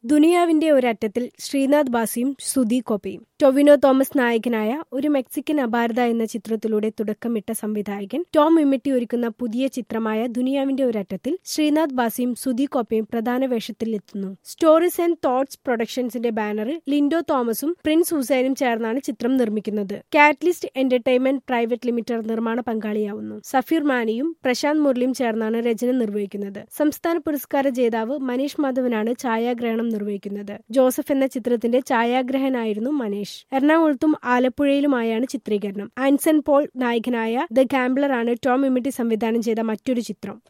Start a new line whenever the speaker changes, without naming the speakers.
ദുനിയാവിന്റെ ഒരറ്റത്തിൽ ശ്രീനാഥ് ബാസിയും സുധി കോപ്പയും ടൊവിനോ തോമസ് നായകനായ ഒരു മെക്സിക്കൻ അപാരത എന്ന ചിത്രത്തിലൂടെ തുടക്കമിട്ട സംവിധായകൻ ടോം ഇമ്മിറ്റി ഒരുക്കുന്ന പുതിയ ചിത്രമായ ദുനിയാവിന്റെ ഒരറ്റത്തിൽ ശ്രീനാഥ് ബാസിയും സുധി കോപ്പയും പ്രധാന വേഷത്തിലെത്തുന്നു സ്റ്റോറീസ് ആൻഡ് തോട്ട്സ് പ്രൊഡക്ഷൻസിന്റെ ബാനറിൽ ലിൻഡോ തോമസും പ്രിൻസ് ഹുസൈനും ചേർന്നാണ് ചിത്രം നിർമ്മിക്കുന്നത് കാറ്റലിസ്റ്റ് എന്റർടൈൻമെന്റ് പ്രൈവറ്റ് ലിമിറ്റഡ് നിർമ്മാണ പങ്കാളിയാവുന്നു സഫീർ മാനിയും പ്രശാന്ത് മുരളിയും ചേർന്നാണ് രചന നിർവഹിക്കുന്നത് സംസ്ഥാന പുരസ്കാര ജേതാവ് മനീഷ് മാധവനാണ് ഛായാഗ്രഹണം നിർവഹിക്കുന്നത് ജോസഫ് എന്ന ചിത്രത്തിന്റെ ഛായാഗ്രഹനായിരുന്നു മനീഷ് എറണാകുളത്തും ആലപ്പുഴയിലുമായാണ് ചിത്രീകരണം ആൻസൺ പോൾ നായകനായ ദ ഗാംബ്ലർ ആണ് ടോം ഇമിറ്റി സംവിധാനം ചെയ്ത മറ്റൊരു ചിത്രം